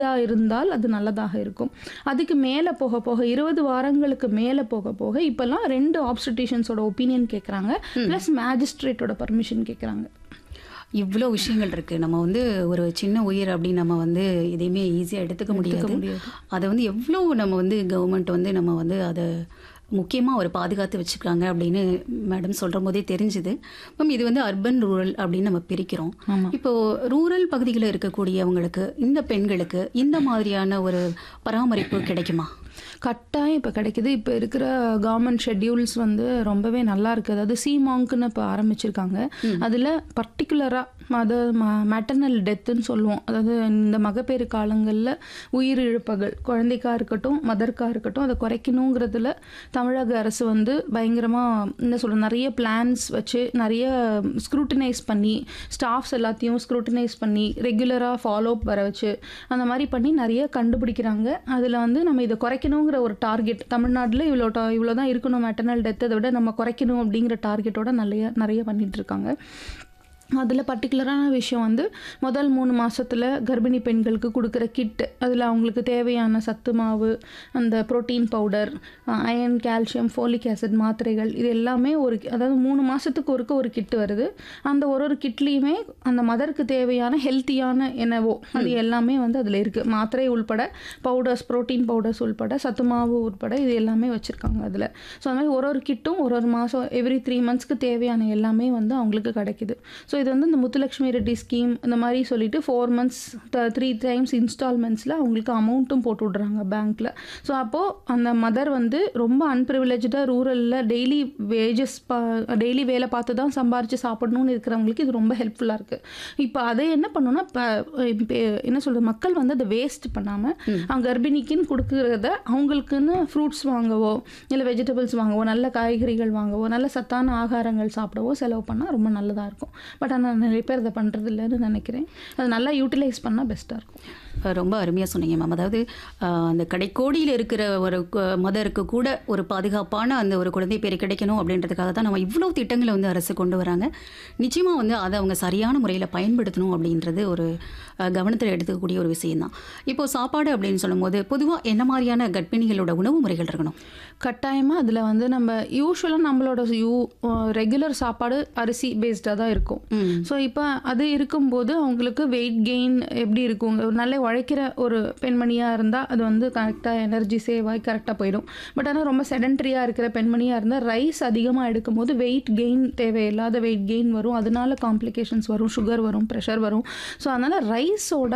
இருந்தால் அது நல்லதாக இருக்கும் அதுக்கு மேலே போக போக இருபது வாரங்களுக்கு மேலே போக போக இப்போல்லாம் ரெண்டு ஆப்ஸ்டிஷியன்ஸோட ஒப்பீனியன் கேட்குறாங்க ப்ளஸ் மேஜிஸ்ட்ரேட்டோட பர்மிஷன் கேட்குறாங்க இவ்வளோ விஷயங்கள் இருக்கு நம்ம வந்து ஒரு சின்ன உயிர் அப்படின்னு நம்ம வந்து எதையுமே ஈஸியாக எடுத்துக்க முடியாது முடியாது. அதை வந்து எவ்வளோ நம்ம வந்து கவர்மெண்ட் வந்து நம்ம வந்து அதை முக்கியமாக ஒரு பாதுகாத்து வச்சுருக்காங்க அப்படின்னு மேடம் சொல்கிற போதே தெரிஞ்சுது மேம் இது வந்து அர்பன் ரூரல் அப்படின்னு நம்ம பிரிக்கிறோம் ஆமாம் இப்போ ரூரல் பகுதிகளில் இருக்கக்கூடியவங்களுக்கு இந்த பெண்களுக்கு இந்த மாதிரியான ஒரு பராமரிப்பு கிடைக்குமா கட்டாயம் இப்போ கிடைக்குது இப்போ இருக்கிற கவர்மெண்ட் ஷெட்யூல்ஸ் வந்து ரொம்பவே நல்லா இருக்குது அதாவது சி மாங்க்னு இப்போ ஆரம்பிச்சிருக்காங்க அதில் பர்டிகுலராக அது மேட்டர்னல் டெத்துன்னு சொல்லுவோம் அதாவது இந்த மகப்பேறு காலங்களில் உயிரிழப்புகள் குழந்தைக்கா இருக்கட்டும் மதர்க்கா இருக்கட்டும் அதை குறைக்கணுங்கிறதுல தமிழக அரசு வந்து பயங்கரமாக என்ன சொல்ற நிறைய பிளான்ஸ் வச்சு நிறைய ஸ்க்ரூட்டினைஸ் பண்ணி ஸ்டாஃப்ஸ் எல்லாத்தையும் ஸ்க்ரூட்டினைஸ் பண்ணி ரெகுலராக ஃபாலோ வர வச்சு அந்த மாதிரி பண்ணி நிறைய கண்டுபிடிக்கிறாங்க அதில் வந்து நம்ம இதை குறைக்கணுங்கிற ஒரு டார்கெட் தமிழ்நாட்டில் இவ்வளோ டா இவ்வளோ தான் இருக்கணும் மெட்டர்னல் டெத் அதை விட நம்ம குறைக்கணும் அப்படிங்கிற டார்கெட்டோட நிறைய நிறைய பண்ணிட்டு இருக்காங்க அதில் பர்டிகுலரான விஷயம் வந்து முதல் மூணு மாசத்துல கர்ப்பிணி பெண்களுக்கு கொடுக்குற கிட் அதில் அவங்களுக்கு தேவையான சத்து மாவு அந்த protein powder iron calcium folic acid மாத்திரைகள் இது எல்லாமே ஒரு அதாவது மூணு மாதத்துக்கு ஒருக்க ஒரு கிட் வருது அந்த ஒரு ஒரு கிட்லேயுமே அந்த மதருக்கு தேவையான ஹெல்த்தியான என்னவோ அது எல்லாமே வந்து அதில் இருக்குது மாத்திரை உள்பட பவுடர்ஸ் புரோட்டீன் பவுடர்ஸ் உள்பட சத்து மாவு உட்பட இது எல்லாமே வச்சுருக்காங்க அதில் ஸோ அந்த மாதிரி ஒரு ஒரு கிட்டும் ஒரு ஒரு மாதம் எவ்ரி த்ரீ மந்த்ஸ்க்கு தேவையான எல்லாமே வந்து அவங்களுக்கு கிடைக்குது ஸோ இது வந்து இந்த முத்துலட்சுமி ரெட்டி ஸ்கீம் இந்த மாதிரி சொல்லிட்டு ஃபோர் மந்த்ஸ் த்ரீ டைம்ஸ் இன்ஸ்டால்மெண்ட்ஸில் அவங்களுக்கு அமௌண்ட்டும் போட்டு விட்றாங்க பேங்க்கில் ஸோ அப்போது அந்த மதர் வந்து ரொம்ப அன்ப்ரிவிலேஜாக ரூரலில் டெய்லி வேஜஸ் பா டெய்லி வேலை பார்த்து தான் சம்பாரித்து சாப்பிடணும்னு இருக்கிறவங்களுக்கு இது ரொம்ப ஹெல்ப்ஃபுல்லாக இருக்குது இப்போ அதை என்ன பண்ணணும்னா இப்போ இப்போ என்ன சொல்கிறது மக்கள் வந்து அதை வேஸ்ட் பண்ணாமல் அவங்க கர்ப்பிணிக்குன்னு கொடுக்குறத அவங்களுக்குன்னு ஃப்ரூட்ஸ் வாங்கவோ இல்லை வெஜிடபிள்ஸ் வாங்கவோ நல்ல காய்கறிகள் வாங்கவோ நல்ல சத்தான ஆகாரங்கள் சாப்பிடவோ செலவு பண்ணால் ரொம்ப நல்லதாக இருக்கும் பட் ஆனால் நிறைய பேர் அதை பண்ணுறது இல்லைன்னு நினைக்கிறேன் அது நல்லா யூட்டிலைஸ் பண்ணால் பெஸ்ட்டாக இருக்கும் அஹ் ரொம்ப அருமையாக சொன்னீங்க மேம் அதாவது அஹ், அந்த கடைக்கோடியில் இருக்கிற ஒரு மதருக்கு கூட ஒரு பாதுகாப்பான அந்த ஒரு குழந்தை பேர் கிடைக்கணும் அப்படின்றதுக்காக தான் நம்ம இவ்வளோ திட்டங்களை வந்து அரசு கொண்டு வராங்க நிச்சயமாக வந்து அதை அவங்க சரியான முறையில் பயன்படுத்தணும் அப்படின்றது ஒரு அஹ், கவனத்தில் எடுத்துக்கக்கூடிய ஒரு விஷயம்தான் இப்போ சாப்பாடு அப்படின்னு சொல்லும்போது பொதுவாக என்ன மாதிரியான கர்ப்பிணிகளோட உணவு முறைகள் இருக்கணும் கட்டாயமாக அதில் வந்து நம்ம யூஸ்வலாக நம்மளோட யூ ரெகுலர் சாப்பாடு அரிசி பேஸ்டாக தான் இருக்கும் ம். ஸோ இப்போ அது இருக்கும்போது அவங்களுக்கு வெயிட் கெயின் எப்படி இருக்கும் ஒரு நல்ல உழைக்கிற ஒரு பெண்மணியாக இருந்தால் அது வந்து கரெக்டாக எனர்ஜி சேவ் ஆகி கரெக்டாக போயிடும் பட் ஆனால் ரொம்ப செடன்ட்ரியாக இருக்கிற பெண்மணியாக இருந்தால் ரைஸ் அதிகமாக எடுக்கும்போது வெயிட் கெயின் தேவையில்லாத வெயிட் கெயின் வரும் அதனால காம்ப்ளிகேஷன்ஸ் வரும் சுகர் வரும் ப்ரெஷர் வரும் ஸோ அதனால் ரைஸோட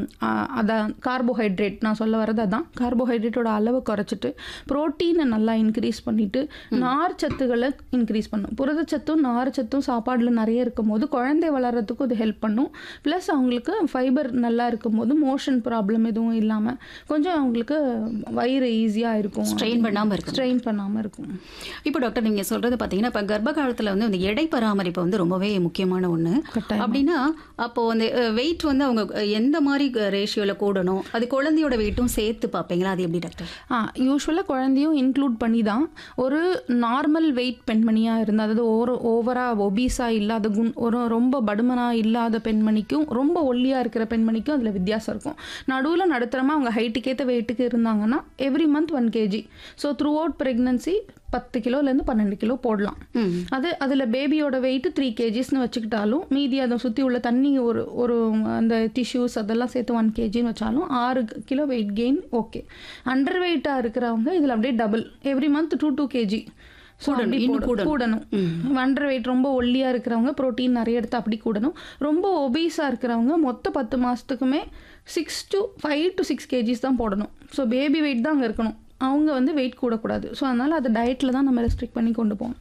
அதான் கார்போஹைட்ரேட் நான் சொல்ல வரது அதான் கார்போஹைட்ரேட்டோட அளவு குறைச்சிட்டு ப்ரோட்டீனை நல்லா இன்க்ரீஸ் பண்ணிட்டு நார் சத்துக்களை இன்க்ரீஸ் பண்ணும் புரதச்சத்தும் நார் சத்தும் சாப்பாடில் நிறைய இருக்கும்போது குழந்தை வளர்கிறதுக்கும் இது ஹெல்ப் பண்ணும் ப்ளஸ் அவங்களுக்கு ஃபைபர் நல்லா இருக்கும்போது மோஷன் ப்ராப்ளம் எதுவும் இல்லாமல் கொஞ்சம் அவங்களுக்கு வயிறு ஈஸியாக இருக்கும் ஸ்ட்ரெயின் பண்ணாமல் இருக்கும் ஸ்ட்ரெயின் பண்ணாமல் இருக்கும் இப்போ டாக்டர் நீங்கள் சொல்கிறது பார்த்தீங்கன்னா இப்போ கர்ப்ப காலத்தில் வந்து இந்த எடை பராமரிப்பு வந்து ரொம்பவே முக்கியமான ஒன்று கட்டாயம் அப்படின்னா அப்போ அந்த வெயிட் வந்து அவங்க அஹ், எந்த மாதிரி ரேஷியோவில் கூடணும் அது குழந்தையோட வெயிட்டும் சேர்த்து பார்ப்பீங்களா அது எப்படி டாக்டர் ஆ யூஸ்வலாக குழந்தையும் இன்க்ளூட் பண்ணி தான் ஒரு நார்மல் வெயிட் பெண்மணியாக இருந்தால் அதாவது ஒரு ஓவராக ஒபீஸாக இல்லாத குண் ஒரு ரொம்ப படுமனாக இல்லாத பெண்மணிக்கும் ரொம்ப ஒல்லியாக இருக்கிற பெண்மணிக்கும் அதில் வித்தியாசம் இருக்கும் நடுவில் நடுத்தரமாக அவங்க ஹைட்டுக்கேற்ற வெயிட்டுக்கு இருந்தாங்கன்னா every month one KG so throughout pregnancy பத்து கிலோலேருந்து பன்னெண்டு கிலோ போடலாம் ம் அது அதில் பேபியோட வெயிட் த்ரீ கேஜிஸ்னு வச்சுக்கிட்டாலும் மீதி அதை சுற்றி உள்ள தண்ணி ஒரு ஒரு அந்த டிஷ்யூஸ் அதெல்லாம் சேர்த்து ஒன் கேஜின்னு வச்சாலும் ஆறு கிலோ வெயிட் கெயின் ஓகே அண்டர் வெயிட்டாக இருக்கிறவங்க இதில் அப்படியே double every month two two KG so கூடணும், அப்படி இன்னும் போட- கூடணும் அண்டர் வெயிட் ரொம்ப ஒல்லியாக இருக்கிறவங்க ப்ரோட்டீன் நிறைய எடுத்து அப்படி கூடணும் ரொம்ப ஒபீஸாக இருக்கிறவங்க மொத்த பத்து மாதத்துக்குமே six to five to six KGs தான் போடணும் ஸோ பேபி வெயிட் தான் அங்கே இருக்கணும் அவங்க வந்து வெயிட் கூடக்கூடாது ஸோ அதனால் அதை டயட்டில் தான் நம்ம ரெஸ்ட்ரிக்ட் பண்ணி கொண்டு போகணும்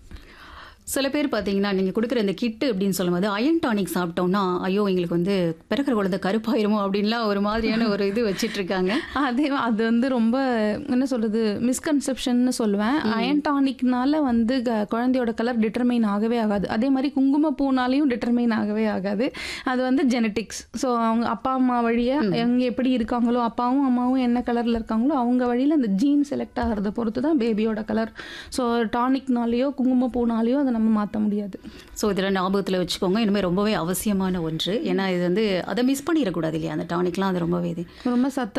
சில பேர் பார்த்தீங்கன்னா நீங்கள் கொடுக்குற இந்த கிட்டு அப்படின்னு சொல்லும்போது அயன் டானிக் சாப்பிட்டோம்னா ஐயோ எங்களுக்கு வந்து பிறக்கிற குழந்தை கருப்பாயிருமோ அப்படின்லாம் ஒரு மாதிரியான ஒரு இது வச்சிட்டு இருக்காங்க அதே அது வந்து ரொம்ப என்ன சொல்றது மிஸ்கன்செப்ஷன்னு சொல்லுவேன் அயன் டானிக்னால வந்து க- குழந்தையோட கலர் டிட்டர்மைன் ஆகவே ஆகாது அதே மாதிரி குங்குமப்பூனாலையும் டிட்டர்மைன் ஆகவே ஆகாது அது வந்து ஜெனட்டிக்ஸ் ஸோ அவங்க அப்பா அம்மா வழியாக எங்க எப்படி இருக்காங்களோ அப்பாவும் அம்மாவும் என்ன கலரில் இருக்காங்களோ அவங்க வழியில் அந்த ஜீன் செலக்ட் ஆகிறத பொறுத்து தான் பேபியோட கலர் ஸோ டானிக்னாலேயோ குங்குமப்பூனாலேயோ அதை அதை நம்ம மாற்ற முடியாது ஸோ இதில் ஞாபகத்தில் வச்சுக்கோங்க இனிமேல் ரொம்பவே அவசியமான ஒன்று ஏன்னா இது வந்து அதை மிஸ் பண்ணிடக்கூடாது இல்லையா அந்த டானிக்லாம் அது ரொம்பவே இது ரொம்ப சத்த